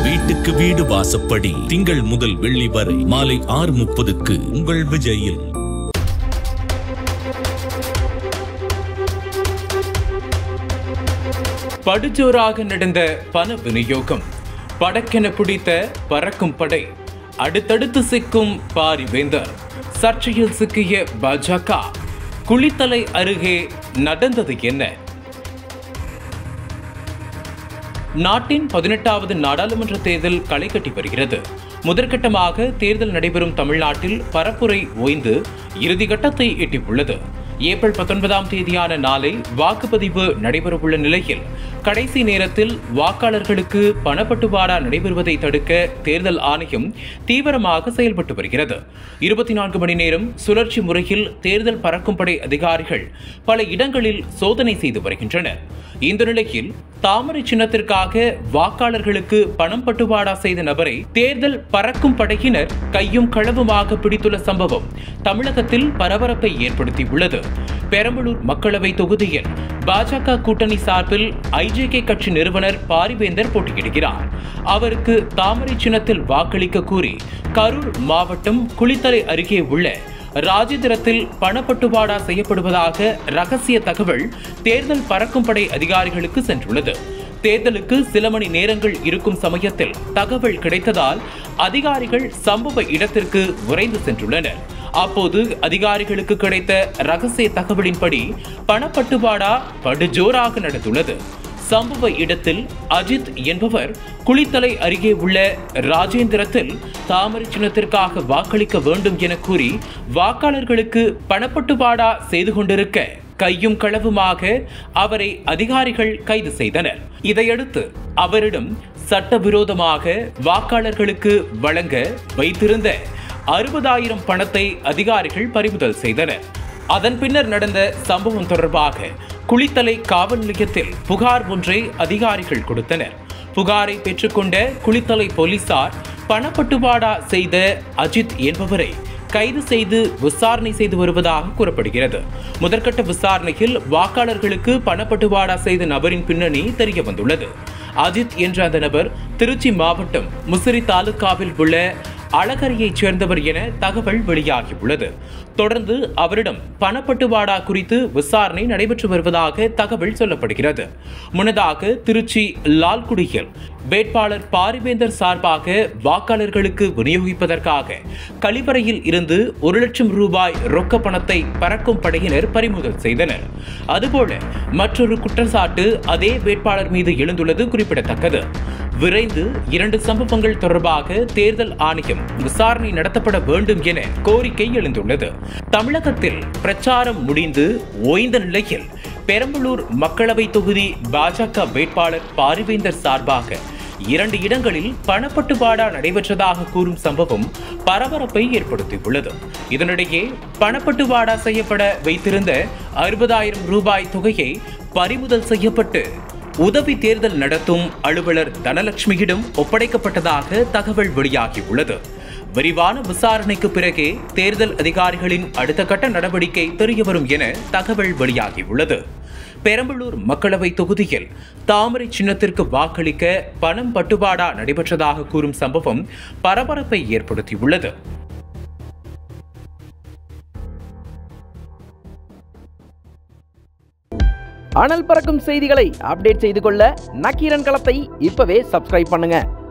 வீட்டுக்கு வீடு வாசப்படி திங்கள் முதல் வெள்ளி வரை மாலை ஆறு முப்பதுக்கு உங்கள் விஜயில் படுஜோராக நடந்த பண விநியோகம் படக்கென பிடித்த பறக்கும் படை அடுத்தடுத்து சிக்கும் பாரிவேந்தர் சர்ச்சையில் சிக்கிய பாஜக குளித்தலை அருகே நடந்தது என்ன நாட்டின் பதினெட்டாவது நாடாளுமன்ற தேர்தல் களை கட்டி வருகிறது முதற்கட்டமாக தேர்தல் நடைபெறும் தமிழ்நாட்டில் பரப்புரை ஓய்ந்து இறுதிக்கட்டத்தை எட்டியுள்ளது ஏப்ரல் பத்தொன்பதாம் தேதியான நாளை வாக்குப்பதிவு நடைபெறவுள்ள நிலையில் கடைசி நேரத்தில் வாக்காளர்களுக்கு பணப்பட்டுவாடா நடைபெறுவதை தடுக்க தேர்தல் ஆணையம் தீவிரமாக செயல்பட்டு வருகிறது இருபத்தி நான்கு மணி நேரம் சுழற்சி முறையில் தேர்தல் பறக்கும் படை அதிகாரிகள் பல இடங்களில் சோதனை செய்து வருகின்றனர் இந்த நிலையில் தாமரை சின்னத்திற்காக வாக்காளர்களுக்கு பணம் பட்டுவாடா செய்த நபரை தேர்தல் பறக்கும் படையினர் கையும் களவுமாக பிடித்துள்ள சம்பவம் தமிழகத்தில் பரபரப்பை ஏற்படுத்தியுள்ளது பெரம்பலூர் மக்களவை தொகுதியில் பாஜக கூட்டணி சார்பில் ஐஜேகே கட்சி நிறுவனர் பாரிவேந்தர் போட்டியிடுகிறார் அவருக்கு தாமரை சின்னத்தில் வாக்களிக்க கூறி கரூர் மாவட்டம் குளித்தலை அருகே உள்ள ராஜேந்திரத்தில் பணப்பட்டுவாடா செய்யப்படுவதாக ரகசிய தகவல் தேர்தல் பறக்கும் படை அதிகாரிகளுக்கு சென்றுள்ளது தேர்தலுக்கு சில மணி நேரங்கள் இருக்கும் சமயத்தில் தகவல் கிடைத்ததால் அதிகாரிகள் சம்பவ இடத்திற்கு விரைந்து சென்றுள்ளனர் அப்போது அதிகாரிகளுக்கு கிடைத்த ரகசிய தகவலின்படி பணப்பட்டுவாடா படுஜோராக நடந்துள்ளது சம்பவ இடத்தில் அஜித் என்பவர் குளித்தலை அருகே உள்ள ராஜேந்திரத்தில் தாமரை சின்னத்திற்காக வாக்களிக்க வேண்டும் என கூறி வாக்காளர்களுக்கு பணப்பட்டுவாடா செய்து கொண்டிருக்க கையும் களவுமாக அவரை அதிகாரிகள் கைது செய்தனர் இதையடுத்து அவரிடம் சட்டவிரோதமாக வாக்காளர்களுக்கு வழங்க வைத்திருந்த அறுபதாயிரம் பணத்தை அதிகாரிகள் பறிமுதல் செய்தனர் அதன் பின்னர் நடந்த சம்பவம் தொடர்பாக குளித்தலை காவல் நிலையத்தில் புகார் ஒன்றை அதிகாரிகள் கொடுத்தனர் புகாரை பெற்றுக்கொண்ட குளித்தலை போலீசார் பணப்பட்டுவாடா செய்த அஜித் என்பவரை கைது செய்து விசாரணை செய்து வருவதாக கூறப்படுகிறது முதற்கட்ட விசாரணையில் வாக்காளர்களுக்கு பணப்பட்டுவாடா செய்த நபரின் பின்னணி தெரிய வந்துள்ளது அஜித் என்ற அந்த நபர் திருச்சி மாவட்டம் முசிறி தாலுகாவில் உள்ள அழகரியைச் சேர்ந்தவர் என தகவல் வெளியாகியுள்ளது தொடர்ந்து அவரிடம் பணப்பட்டுவாடா குறித்து விசாரணை நடைபெற்று வருவதாக தகவல் சொல்லப்படுகிறது முன்னதாக திருச்சி லால்குடியில் வேட்பாளர் பாரிவேந்தர் சார்பாக வாக்காளர்களுக்கு விநியோகிப்பதற்காக கழிவறையில் இருந்து ஒரு லட்சம் ரூபாய் ரொக்க பணத்தை பறக்கும் படையினர் பறிமுதல் செய்தனர் அதுபோல மற்றொரு குற்றச்சாட்டு அதே வேட்பாளர் மீது எழுந்துள்ளது குறிப்பிடத்தக்கது விரைந்து இரண்டு சம்பவங்கள் தொடர்பாக தேர்தல் ஆணையம் விசாரணை நடத்தப்பட வேண்டும் என கோரிக்கை எழுந்துள்ளது தமிழகத்தில் பிரச்சாரம் முடிந்து ஓய்ந்த நிலையில் பெரம்பலூர் மக்களவை தொகுதி பாஜக வேட்பாளர் பாரிவேந்தர் சார்பாக இரண்டு இடங்களில் பணப்பட்டுவாடா நடைபெற்றதாக கூறும் சம்பவம் பரபரப்பை ஏற்படுத்தியுள்ளது இதனிடையே பணப்பட்டுவாடா செய்யப்பட வைத்திருந்த அறுபதாயிரம் ரூபாய் தொகையை பறிமுதல் செய்யப்பட்டு உதவி தேர்தல் நடத்தும் அலுவலர் தனலட்சுமியிடம் ஒப்படைக்கப்பட்டதாக தகவல் வெளியாகியுள்ளது விரிவான விசாரணைக்கு பிறகே தேர்தல் அதிகாரிகளின் அடுத்த கட்ட நடவடிக்கை தெரியவரும் என தகவல் வெளியாகியுள்ளது பெரம்பலூர் மக்களவை தொகுதியில் தாமரை சின்னத்திற்கு வாக்களிக்க பணம் பட்டுவாடா நடைபெற்றதாக கூறும் சம்பவம் பரபரப்பை ஏற்படுத்தியுள்ளது அனல் பறக்கும் செய்திகளை அப்டேட் செய்து கொள்ள நக்கீரன் களத்தை இப்பவே சப்ஸ்கிரைப் பண்ணுங்க